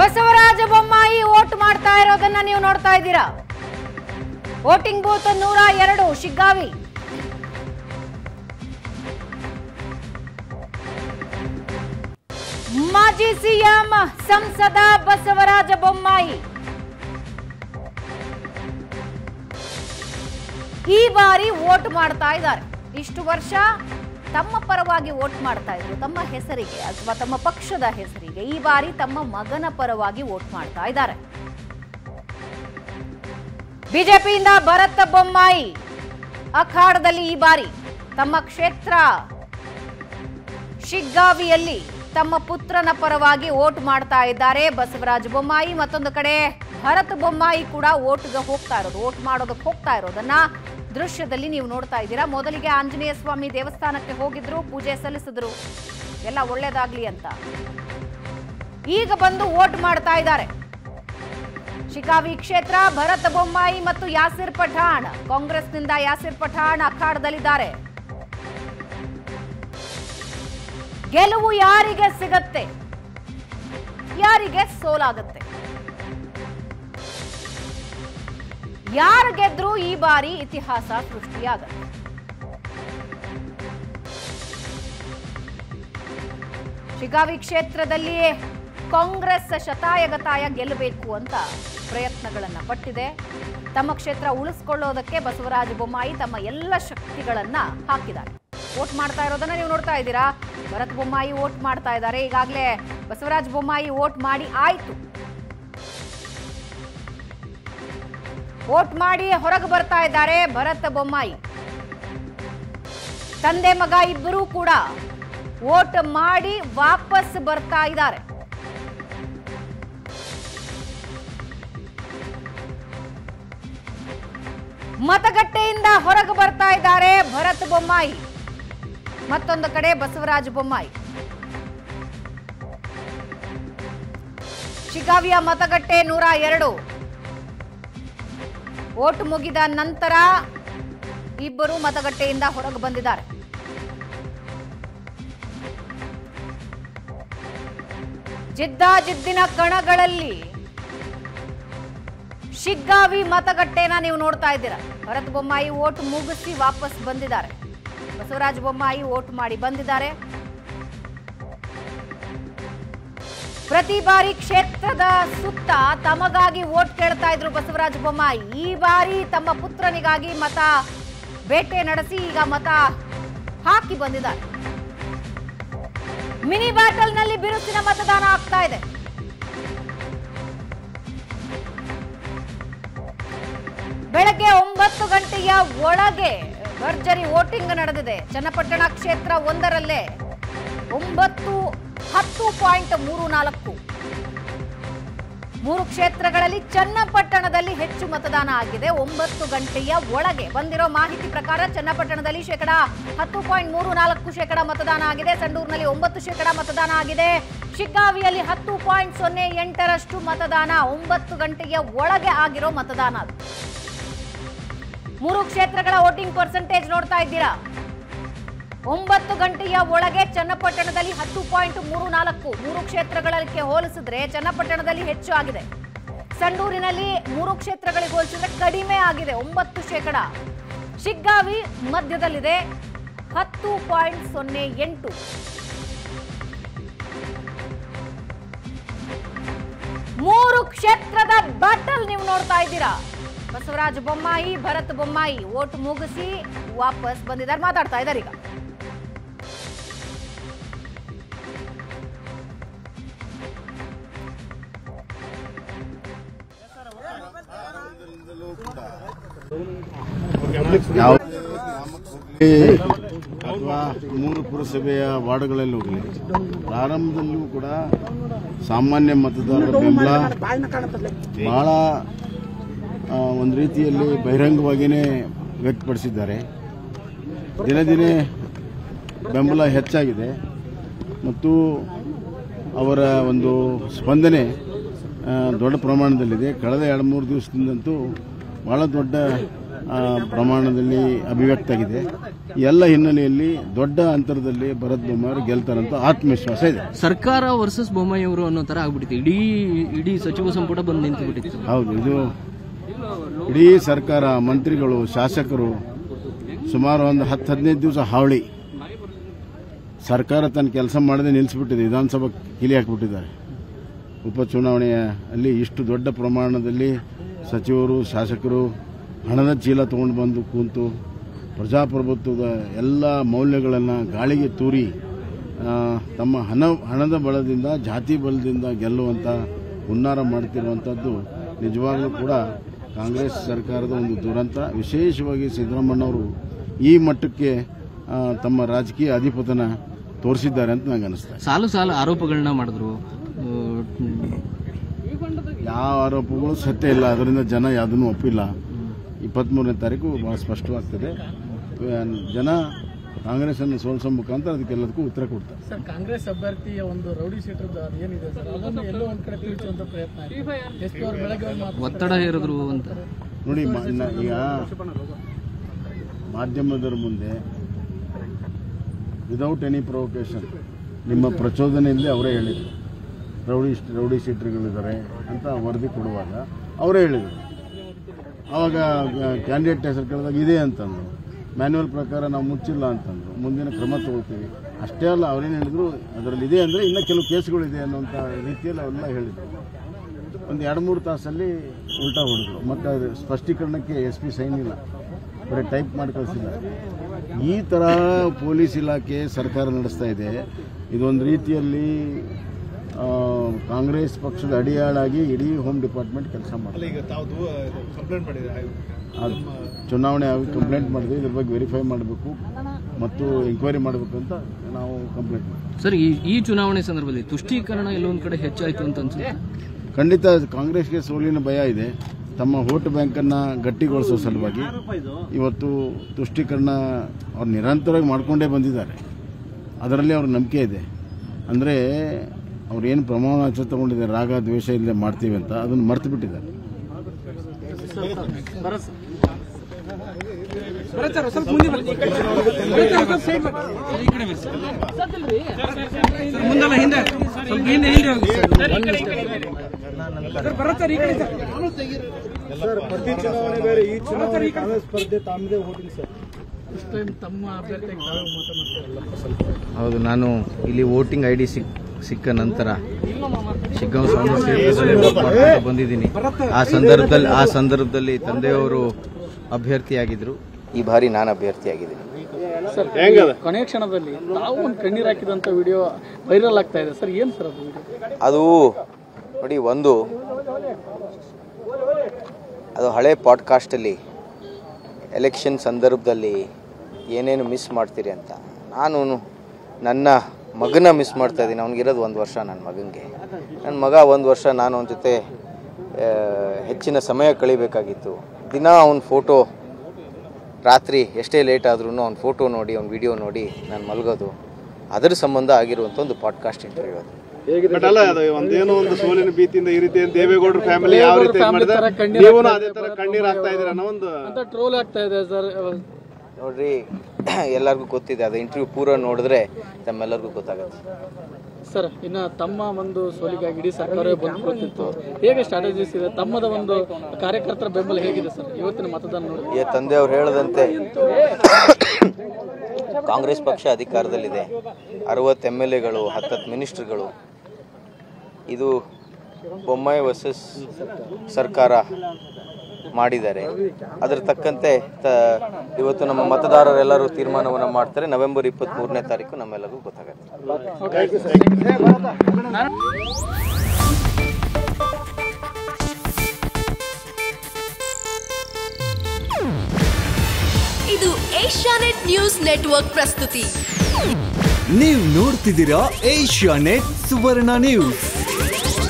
Basavaraj Bommai vote ಮಾಡ್ತಾ ಇರೋದನ್ನ ನೀವು ನೋಡ್ತಾ ಇದ್ದೀರಾ ವೋಟಿಂಗ್ ಬೂತ್ ನೂರ ಎರಡು ಶಿಗ್ಗಾವಿ ಮಾಜಿ ಸಿಎಂ ಸಂಸದ ಬಸವರಾಜ ಬೊಮ್ಮಾಯಿ ಈ ಬಾರಿ ವೋಟ್ ಮಾಡ್ತಾ ಇದ್ದಾರೆ ಇಷ್ಟು ವರ್ಷ ತಮ್ಮ ಪರವಾಗಿ ವೋಟ್ ಮಾಡ್ತಾ ಇದ್ರು ತಮ್ಮ ಹೆಸರಿಗೆ ಅಥವಾ ತಮ್ಮ ಪಕ್ಷದ ಹೆಸರಿಗೆ ಈ ಬಾರಿ ತಮ್ಮ ಮಗನ ಪರವಾಗಿ ವೋಟ್ ಮಾಡ್ತಾ ಇದ್ದಾರೆ ಬಿಜೆಪಿಯಿಂದ ಭರತ್ ಬೊಮ್ಮಾಯಿ ಅಖಾಡದಲ್ಲಿ ಈ ಬಾರಿ ತಮ್ಮ ಕ್ಷೇತ್ರ ಶಿಗ್ಗಾವಿಯಲ್ಲಿ ತಮ್ಮ ಪುತ್ರನ ಪರವಾಗಿ ವೋಟ್ ಮಾಡ್ತಾ ಇದ್ದಾರೆ ಬಸವರಾಜ ಬೊಮ್ಮಾಯಿ ಮತ್ತೊಂದು ಕಡೆ ಭರತ್ ಬೊಮ್ಮಾಯಿ ಕೂಡ ವೋಟ್ಗೆ ಹೋಗ್ತಾ ಇರೋದು ವೋಟ್ ಮಾಡೋದಕ್ಕೆ ಹೋಗ್ತಾ ಇರೋದನ್ನ ದೃಶ್ಯದಲ್ಲಿ ನೀವು ನೋಡ್ತಾ ಇದ್ದೀರಾ ಮೊದಲಿಗೆ ಆಂಜನೇಯ ಸ್ವಾಮಿ ದೇವಸ್ಥಾನಕ್ಕೆ ಹೋಗಿದ್ರು ಪೂಜೆ ಸಲ್ಲಿಸಿದ್ರು ಎಲ್ಲ ಒಳ್ಳೇದಾಗ್ಲಿ ಅಂತ ಈಗ ಬಂದು ವೋಟ್ ಮಾಡ್ತಾ ಇದ್ದಾರೆ ಶಿಕಾವಿ ಕ್ಷೇತ್ರ ಭರತ್ ಬೊಮ್ಮಾಯಿ ಮತ್ತು ಯಾಸಿರ್ ಪಠಾಣ್ ಕಾಂಗ್ರೆಸ್ನಿಂದ ಯಾಸಿರ್ ಪಠಾಣ್ ಅಖಾಡದಲ್ಲಿದ್ದಾರೆ ಗೆಲುವು ಯಾರಿಗೆ ಸಿಗತ್ತೆ ಯಾರಿಗೆ ಸೋಲಾಗತ್ತೆ ಯಾರು ಗೆದ್ರೂ ಈ ಬಾರಿ ಇತಿಹಾಸ ಸೃಷ್ಟಿಯಾಗತ್ತೆ ಶಿಗಾವಿ ಕ್ಷೇತ್ರದಲ್ಲಿ ಕಾಂಗ್ರೆಸ್ ಶತಾಯಗತಾಯ ಗೆಲ್ಲಬೇಕು ಅಂತ ಪ್ರಯತ್ನಗಳನ್ನ ಪಟ್ಟಿದೆ ತಮ್ಮ ಕ್ಷೇತ್ರ ಉಳಿಸ್ಕೊಳ್ಳೋದಕ್ಕೆ ಬಸವರಾಜ ಬೊಮ್ಮಾಯಿ ತಮ್ಮ ಎಲ್ಲ ಶಕ್ತಿಗಳನ್ನ ಹಾಕಿದ್ದಾರೆ ವೋಟ್ ಮಾಡ್ತಾ ಇರೋದನ್ನ ನೀವು ನೋಡ್ತಾ ಇದ್ದೀರಾ ಭರತ್ ಬೊಮ್ಮಾಯಿ ವೋಟ್ ಮಾಡ್ತಾ ಇದ್ದಾರೆ ಈಗಾಗಲೇ ಬಸವರಾಜ ಬೊಮ್ಮಾಯಿ ವೋಟ್ ಮಾಡಿ ಆಯ್ತು ವೋಟ್ ಮಾಡಿ ಹೊರಗೆ ಬರ್ತಾ ಇದ್ದಾರೆ ಭರತ್ ಬೊಮ್ಮಾಯಿ ತಂದೆ ಮಗ ಇಬ್ಬರೂ ಕೂಡ ವೋಟ್ ಮಾಡಿ ವಾಪಸ್ ಬರ್ತಾ ಇದ್ದಾರೆ ಮತಗಟ್ಟೆಯಿಂದ ಹೊರಗೆ ಬರ್ತಾ ಇದ್ದಾರೆ ಭರತ್ ಬೊಮ್ಮಾಯಿ ಮತ್ತೊಂದು ಕಡೆ ಬಸವರಾಜ ಬೊಮ್ಮಾಯಿ ಶಿಗಾವಿಯ ಮತಗಟ್ಟೆ ನೂರ ಎರಡು ವೋಟ್ ಮುಗಿದ ನಂತರ ಇಬ್ಬರು ಮತಗಟ್ಟೆಯಿಂದ ಹೊರಗೆ ಬಂದಿದ್ದಾರೆ ಜಿದ್ದಾಜಿದ್ದಿನ ಕಣಗಳಲ್ಲಿ ಶಿಗ್ಗಾವಿ ಮತಗಟ್ಟೆನ ನೀವು ನೋಡ್ತಾ ಇದ್ದೀರಾ ಭರತ್ ಬೊಮ್ಮಾಯಿ ವೋಟ್ ಮುಗಿಸಿ ವಾಪಸ್ ಬಂದಿದ್ದಾರೆ ಬಸವರಾಜ ಬೊಮ್ಮಾಯಿ ವೋಟ್ ಮಾಡಿ ಬಂದಿದ್ದಾರೆ ಪ್ರತಿ ಬಾರಿ ಕ್ಷೇತ್ರದ ಸುತ್ತ ತಮಗಾಗಿ ವೋಟ್ ಕೇಳ್ತಾ ಇದ್ರು ಬಸವರಾಜ ಬೊಮ್ಮಾಯಿ ಈ ಬಾರಿ ತಮ್ಮ ಪುತ್ರನಿಗಾಗಿ ಮತ ಬೇಟೆ ನಡೆಸಿ ಈಗ ಮತ ಹಾಕಿ ಬಂದಿದ್ದಾರೆ ಮಿನಿ ಬ್ಯಾಟಲ್ನಲ್ಲಿ ಬಿರುಸಿನ ಮತದಾನ ಆಗ್ತಾ ಇದೆ ಬೆಳಗ್ಗೆ ಒಂಬತ್ತು ಗಂಟೆಯ ಒಳಗೆ ಭರ್ಜರಿ ವೋಟಿಂಗ್ ನಡೆದಿದೆ ಚನ್ನಪಟ್ಟಣ ಕ್ಷೇತ್ರ ಒಂದರಲ್ಲೇ ಒಂಬತ್ತು ಹತ್ತು ಪಾಯಿಂಟ್ ಮೂರು ನಾಲ್ಕು ಮೂರು ಕ್ಷೇತ್ರಗಳಲ್ಲಿ ಚನ್ನಪಟ್ಟಣದಲ್ಲಿ ಹೆಚ್ಚು ಮತದಾನ ಆಗಿದೆ ಒಂಬತ್ತು ಗಂಟೆಯ ಒಳಗೆ ಬಂದಿರೋ ಮಾಹಿತಿ ಪ್ರಕಾರ ಚನ್ನಪಟ್ಟಣದಲ್ಲಿ ಶೇಕಡ ಹತ್ತು ಪಾಯಿಂಟ್ ಮೂರು ನಾಲ್ಕು ಶೇಕಡ ಮತದಾನ ಆಗಿದೆ ಸಂಡೂರಿನಲ್ಲಿ ಒಂಬತ್ತು ಶೇಕಡ ಮತದಾನ ಆಗಿದೆ ಶಿಗ್ಗಾವಿಯಲ್ಲಿ ಹತ್ತು ಪಾಯಿಂಟ್ ಸೊನ್ನೆ ಎಂಟರಷ್ಟು ಮತದಾನ ಒಂಬತ್ತು ಗಂಟೆಯ ಒಳಗೆ ಆಗಿರೋ ಮತದಾನ ಅದು ಮೂರು ಕ್ಷೇತ್ರಗಳ ವೋಟಿಂಗ್ ಪರ್ಸೆಂಟೇಜ್ ನೋಡ್ತಾ ಇದ್ದೀರಾ ಒಂಬತ್ತು ಗಂಟೆಯ ಒಳಗೆ ಚನ್ನಪಟ್ಟಣದಲ್ಲಿ ಹತ್ತು ಪಾಯಿಂಟ್ ಮೂರು ನಾಲ್ಕು ಮೂರು ಕ್ಷೇತ್ರಗಳಿಗೆ ಹೋಲಿಸಿದ್ರೆ ಚನ್ನಪಟ್ಟಣದಲ್ಲಿ ಹೆಚ್ಚು ಆಗಿದೆ ಸಂಡೂರಿನಲ್ಲಿ ಮೂರು ಕ್ಷೇತ್ರಗಳಿಗೆ ಹೋಲಿಸಿದ್ರೆ ಕಡಿಮೆ ಆಗಿದೆ ಒಂಬತ್ತು ಶೇಕಡ ಶಿಗ್ಗಾವಿ ಮಧ್ಯದಲ್ಲಿದೆ ಹತ್ತು ಪಾಯಿಂಟ್ ಸೊನ್ನೆ ಎಂಟು ಮೂರು ಕ್ಷೇತ್ರದ ಬ್ಯಾಟಲ್ ನೀವು ನೋಡ್ತಾ ಇದ್ದೀರಾ ಬಸವರಾಜ ಬೊಮ್ಮಾಯಿ ಭರತ್ ಬೊಮ್ಮಾಯಿ ವೋಟ್ ಮುಗಿಸಿ ವಾಪಸ್ ಬಂದಿದ್ದಾರೆ ಮಾತಾಡ್ತಾ ಇದ್ದಾರೆ ಈಗ ಯಾವ ಅಥವಾ ಮೂರು ಪುರಸಭೆಯ ವಾರ್ಡ್ಗಳಲ್ಲಿ ಹೋಗಲಿ ಪ್ರಾರಂಭದಲ್ಲೂ ಕೂಡ ಸಾಮಾನ್ಯ ಮತದಾರರ ಬೆಂಬಲ ಬಹಳ ಆ, ಒಂದು ರೀತಿಯಲ್ಲಿ ಬಹಿರಂಗವಾಗಿಯೇ ವ್ಯಕ್ತಪಡಿಸಿದ್ದಾರೆ ದಿನೇ ದಿನೇ ಬೆಂಬಲ ಹೆಚ್ಚಾಗಿದೆ ಮತ್ತು ಅವರ ಒಂದು ಸ್ಪಂದನೆ ಆ, ದೊಡ್ಡ ಪ್ರಮಾಣದಲ್ಲಿದೆ ಕಳೆದ ಎರಡು ಮೂರು ದಿವಸದಿಂದಂತೂ ಬಹಳ ದೊಡ್ಡ ಆ, ಪ್ರಮಾಣದಲ್ಲಿ ಅಭಿವ್ಯಕ್ತ ಆಗಿದೆ ಎಲ್ಲ ಹಿನ್ನೆಲೆಯಲ್ಲಿ ದೊಡ್ಡ ಅಂತರದಲ್ಲಿ ಭರತ್ ಬೊಮ್ಮಾಯಿ ಗೆಲ್ತಾರಂತ ಆತ್ಮವಿಶ್ವಾಸ ಇದೆ ಸರ್ಕಾರ ವರ್ಸಸ್ ಬೊಮ್ಮಾಯಿ ಅವರು ಅನ್ನೋ ತರ ಆಗ್ಬಿಟ್ಟಿದೆ ಇಡೀ ಇಡೀ ಸಚಿವ ಸಂಪುಟ ಬಂದು ನಿಂತು ಬಿಟ್ಟಿತ್ತು ಹೌದು ಇದು ಇಡೀ ಸರ್ಕಾರ ಮಂತ್ರಿಗಳು ಶಾಸಕರು ಸುಮಾರು ಒಂದು ಹತ್ತು ಹದಿನೈದು ದಿವಸ ಹಾವಳಿ ಸರ್ಕಾರ ತನ್ನ ಕೆಲಸ ಮಾಡದೆ ನಿಲ್ಲಿಸ್ಬಿಟ್ಟಿದೆ ವಿಧಾನಸಭಾ ಕಿಲಿ ಹಾಕಿಬಿಟ್ಟಿದ್ದಾರೆ ಉಪಚುನಾವಣೆಯ ಅಲ್ಲಿ ಇಷ್ಟು ದೊಡ್ಡ ಪ್ರಮಾಣದಲ್ಲಿ ಸಚಿವರು ಶಾಸಕರು ಹಣದ ಚೀಲ ತಗೊಂಡು ಬಂದು ಕೂತು ಪ್ರಜಾಪ್ರಭುತ್ವದ ಎಲ್ಲ ಮೌಲ್ಯಗಳನ್ನು ಗಾಳಿಗೆ ತೂರಿ ಆ, ತಮ್ಮ ಹಣ ಹಣದ ಬಲದಿಂದ ಜಾತಿ ಬಲದಿಂದ ಗೆಲ್ಲುವಂಥ ಹುನ್ನಾರ ಮಾಡ್ತಿರುವಂಥದ್ದು ನಿಜವಾಗ್ಲೂ ಕೂಡ ಕಾಂಗ್ರೆಸ್ ಸರ್ಕಾರದ ಒಂದು ದುರಂತ ವಿಶೇಷವಾಗಿ ಸಿದ್ದರಾಮಣ್ಣವರು ಈ ಮಟ್ಟಕ್ಕೆ ಆ, ತಮ್ಮ ರಾಜಕೀಯ ಅಧಿಪತನ ತೋರಿಸಿದ್ದಾರೆ ಅಂತ ನಂಗೆ ಅನಿಸ್ತಾ ಇದೆ. ಸಾಲು ಸಾಲು ಆರೋಪಗಳನ್ನ ಮಾಡಿದ್ರು ಆ, ಯಾವ ಆರೋಪಗಳು ಸತ್ಯ ಇಲ್ಲ ಅದರಿಂದ ಜನ ಯಾವುದನ್ನು ಒಪ್ಪಿಲ್ಲ ಇಪ್ಪತ್ತ್ಮೂರನೇ ತಾರೀಕು ಬಹಳ ಸ್ಪಷ್ಟವಾಗ್ತದೆ ಆ, ಜನ ಕಾಂಗ್ರೆಸ್ಸನ್ನು ಸೋಲಿಸೋ ಮುಖಾಂತರ ಅದಕ್ಕೆಲ್ಲದಕ್ಕೂ ಉತ್ತರ ಕೊಡ್ತಾರೆ ಸರ್ ಕಾಂಗ್ರೆಸ್ ಅಭ್ಯರ್ಥಿಯ ಒಂದು ರೌಡಿ ಶೀಟರ್ದು ಅದು ಏನಿದೆ ಸರ್ ಅದನ್ನು ಎಲ್ಲೋ ಒಂದ್ ಕಡೆ ತಿಳಿಸುವಂತ ಪ್ರಯತ್ನ ಆಗಿದೆ ಎಷ್ಟು ಅವ್ರು ಬೆಳಗ್ಗೆ ಹೋಗಿ ಮಾತು ಒತ್ತಡ ಹೇರಿದ್ರು ಅಂತ ನೋಡಿ ಮ- ನ- ಈಗ ಮಾಧ್ಯಮದವರ ಮುಂದೆ ವಿದೌಟ್ ಎನಿ ಪ್ರೊವೊಕೇಶನ್ ನಿಮ್ಮ ಪ್ರಚೋದನೆಯಲ್ಲಿ ಅವರೇ ಹೇಳಿದರು ರೌಡಿ ರೌಡಿ ಶೀಟರ್ಗಳಿದ್ದಾರೆ ಅಂತ ವರದಿ ಕೊಡುವಾಗ ಅವರೇ ಹೇಳಿದರು ಆವಾಗ ಕ್ಯಾಂಡಿಡೇಟ್ ಹೆಸರು ಕೇಳಿದಾಗ ಇದೆ ಅಂತಂದರು ಮ್ಯಾನ್ಯುವಲ್ ಪ್ರಕಾರ ನಾವು ಮುಚ್ಚಿಲ್ಲ ಅಂತಂದರು ಮುಂದಿನ ಕ್ರಮ ತಗೊಳ್ತೀವಿ ಅಷ್ಟೇ ಅಲ್ಲ ಅವರೇನು ಹೇಳಿದ್ರು ಅದರಲ್ಲಿ ಇದೆ ಅಂದರೆ ಇನ್ನೂ ಕೆಲವು ಕೇಸ್ಗಳಿದೆ ಅನ್ನೋಂಥ ರೀತಿಯಲ್ಲಿ ಅವೆಲ್ಲ ಹೇಳಿದರು ಒಂದು ಎರಡು ಮೂರು ತಾಸಲ್ಲಿ ಉಲ್ಟಾ ಹೊಡೆದ್ರು ಮತ್ತು ಅದು ಸ್ಪಷ್ಟೀಕರಣಕ್ಕೆ ಎಸ್ ಪಿ ಸೈನ್ ಇಲ್ಲ ಬರೀ ಟೈಪ್ ಮಾಡಿ ಕಳಿಸಿಲ್ಲ ಈ ಥರ ಪೊಲೀಸ್ ಇಲಾಖೆ ಸರ್ಕಾರ ನಡೆಸ್ತಾ ಇದೆ ಇದೊಂದು ರೀತಿಯಲ್ಲಿ ಆ, ಕಾಂಗ್ರೆಸ್ ಪಕ್ಷದ ಅಡಿಯಾಳಾಗಿ ಇಡೀ ಹೋಮ್ ಡಿಪಾರ್ಟ್ಮೆಂಟ್ ಕೆಲಸ ಮಾಡ್ತಾರೆ ಈಗ ತಾವು ಕಂಪ್ಲೇಂಟ್ ಮಾಡಿದ್ರೆ ಅದು ಚುನಾವಣೆ ಆಗಿ ಕಂಪ್ಲೇಂಟ್ ಮಾಡಿದ್ವಿ ಇದ್ರ ಬಗ್ಗೆ ವೆರಿಫೈ ಮಾಡಬೇಕು ಮತ್ತು ಎಂಕ್ವೈರಿ ಮಾಡಬೇಕು ಅಂತ ನಾವು ಕಂಪ್ಲೇಂಟ್ ಮಾಡಿದ್ವಿ ಸರ್ ಈ ಈ ಚುನಾವಣೆ ಸಂದರ್ಭದಲ್ಲಿ ತುಷ್ಟೀಕರಣ ಎಲ್ಲೊಂದ್ ಕಡೆ ಹೆಚ್ಚಾಯ್ತು ಅಂತ ಅನ್ಸುತ್ತೆ ಖಂಡಿತ ಕಾಂಗ್ರೆಸ್ಗೆ ಸೋಲಿನ ಭಯ ಇದೆ ತಮ್ಮ ವೋಟ್ ಬ್ಯಾಂಕನ್ನು ಗಟ್ಟಿಗೊಳಿಸೋ ಸಲುವಾಗಿ ಇವತ್ತು ತುಷ್ಟೀಕರಣ ಅವ್ರು ನಿರಂತರವಾಗಿ ಮಾಡ್ಕೊಂಡೇ ಬಂದಿದ್ದಾರೆ ಅದರಲ್ಲಿ ಅವ್ರ ನಂಬಿಕೆ ಇದೆ ಅಂದರೆ ಅವ್ರು ಏನು ಪ್ರಮಾಣ ವಚನ ತಗೊಂಡಿದ್ದಾರೆ ರಾಗ ದ್ವೇಷ ಇಲ್ಲದೆ ಮಾಡ್ತೀವಿ ಅಂತ ಅದನ್ನು ಮರ್ತು ಬಿಟ್ಟಿದ್ದಾರೆ ಪ್ರತಿ ಚುನಾವಣೆ ಬೇರೆ ಈ ಚುನಾವಣೆ ಕಾಂಗ್ರೆಸ್ ಸ್ಪರ್ಧೆ ತಮ್ಮದೇ ವೋಟಿಂಗ್ ಸರ್ ಇಷ್ಟು ಟೈಮ್ ತಮ್ಮ ಅಭ್ಯರ್ಥಿಗೆ ತಾವೇ ಮಾತನಾಡ್ತಾರಲ್ಲ ಹೌದು ನಾನು ಇಲ್ಲಿ ವೋಟಿಂಗ್ ಐ ಡಿ ಸಿಕ್ ಸಿಕ್ಕ ನಂತರ ಶಿಗ್ಗಾಂವ್ ಸ್ವಾಮಿ ಕ್ಷೇತ್ರದಲ್ಲಿ vote ಮಾಡ್ಕೊಂಡು ಬಂದಿದ್ದೀನಿ ಆ ಸಂದರ್ಭದಲ್ಲಿ ಆ ಸಂದರ್ಭದಲ್ಲಿ ತಂದೆಯವರು ಅಭ್ಯರ್ಥಿಯಾಗಿದ್ದರು ಈ ಬಾರಿ ನಾನು ಅಭ್ಯರ್ಥಿಯಾಗಿದ್ದೀನಿ ಸರ್ ಕೊನೆಯ ಕ್ಷಣದಲ್ಲಿ ತಾವು ಒಂದು ಕಣ್ಣೀರು ಹಾಕಿದಂತ ವಿಡಿಯೋ ವೈರಲ್ ಆಗ್ತಾ ಇದೆ ಸರ್ ಏನ್ ಸರ್ ಅದು ವಿಡಿಯೋ ಅದು ನೋಡಿ ಒಂದು ಅದು ಹಳೆ ಪಾಡ್ಕಾಸ್ಟಲ್ಲಿ ಎಲೆಕ್ಷನ್ ಸಂದರ್ಭದಲ್ಲಿ ಏನೇನು ಮಿಸ್ ಮಾಡ್ತೀರಿ ಅಂತ ನಾನು ನನ್ನ ಮಗನ ಮಿಸ್ ಮಾಡ್ತಾ ಇದ್ದೀನಿ ಅವ್ನಿಗಿರೋದು ಒಂದು ವರ್ಷ ನನ್ನ ಮಗನಿಗೆ ನನ್ನ ಮಗ ಒಂದು ವರ್ಷ ನಾನು ಅವನ ಜೊತೆ ಆ, ಹೆಚ್ಚಿನ ಸಮಯ ಕಳಿಬೇಕಾಗಿತ್ತು ದಿನ ಅವನ ಫೋಟೋ ರಾತ್ರಿ ಎಷ್ಟೇ ಲೇಟ್ ಆದ್ರೂ ಅವ್ನ ಫೋಟೋ ನೋಡಿ ಅವ್ನ ವಿಡಿಯೋ ನೋಡಿ ನಾನು ಮಲಗೋದು ಅದರ ಸಂಬಂಧ ಆಗಿರುವಂಥ ಒಂದು ಪಾಡ್ಕಾಸ್ಟ್ ಇಂಟರ್ವ್ಯೂ ಅದು ಬಟ್ ಅಲ್ಲ ಅದು ಒಂದೇನೋ ಒಂದು ಸೋಲಿನ ಭೀತಿಯಿಂದ ಈ ರೀತಿ ದೇವೇಗೌಡರ ಫ್ಯಾಮಿಲಿ ಯಾವ ರೀತಿ family ತರ ಮಾಡಿದ್ರೆ ಕಣ್ಣೀರ್ ನೀವು ಹಾಕ್ತಾ ಅದೇ ತರ ಇದ್ದಾರೆ, ಕಣ್ಣೀರ್ ಹಾಕ್ತಾ ಇದ್ದೀರ ಅನ್ನೋ ಒಂದು ಅಂತ ಟ್ರೋಲ್ ಆಗ್ತಾ ಇದೆ ಸರ್ ನೋಡ್ರಿ ಎಲ್ಲರಿಗೂ ಗೊತ್ತಿದೆ ಅದು ಇಂಟರ್ವ್ಯೂ ಪೂರ ನೋಡಿದ್ರೆ ತಮ್ಮೆಲ್ಲರಿಗೂ ಗೊತ್ತಾಗುತ್ತೆ ಸರ್ ಇನ್ನ ತಮ್ಮ ಒಂದು ಸೋಲಿಗಾಗಿ ಇಡೀ ಸರ್ಕಾರವೇ ಬಂದು ಕೂತಿತ್ತು ಹೇಗೆ ಸ್ಟ್ರಾಟಜೀಸ್ ಇದೆ ತಮ್ಮದ ಒಂದು ಕಾರ್ಯಕರ್ತರ ಬೆಂಬಲ ಹೇಗಿದೆ ಸರ್ ಇವತ್ತಿನ ಮತದಾನ ನೋಡಿ ಈ ತಂದೆಯವರು ಹೇಳದಂತೆ ಕಾಂಗ್ರೆಸ್ ಪಕ್ಷ ಅಧಿಕಾರದಲ್ಲಿದೆ ಅರವತ್ತು ಎಮ್ ಎಲ್ ಎಗಳು ಹತ್ತತ್ತು ಮಿನಿಸ್ಟ್ರುಗಳು ಇದು ಬೊಮ್ಮಾಯಿ ವರ್ಸಸ್ ಸರ್ಕಾರ ಮಾಡಿದ್ದಾರೆ ಅದರ ತಕ್ಕಂತೆ ತ ಇವತ್ತು ನಮ್ಮ ಮತದಾರರೆಲ್ಲರೂ ತೀರ್ಮಾನವನ್ನು ಮಾಡ್ತಾರೆ ನವೆಂಬರ್ ಇಪ್ಪತ್ತ್ ಮೂರನೇ ತಾರೀಕು ನಮ್ಮೆಲ್ಲರಿಗೂ ಗೊತ್ತಾಗುತ್ತೆ ಇದು ಏಷ್ಯಾನೆಟ್ ನ್ಯೂಸ್ ನೆಟ್ವರ್ಕ್ ಪ್ರಸ್ತುತಿ ನೀವು ನೋಡ್ತಿದ್ದೀರಾ ಏಷ್ಯಾ ನೆಟ್ ಸುವರ್ಣ ನ್ಯೂಸ್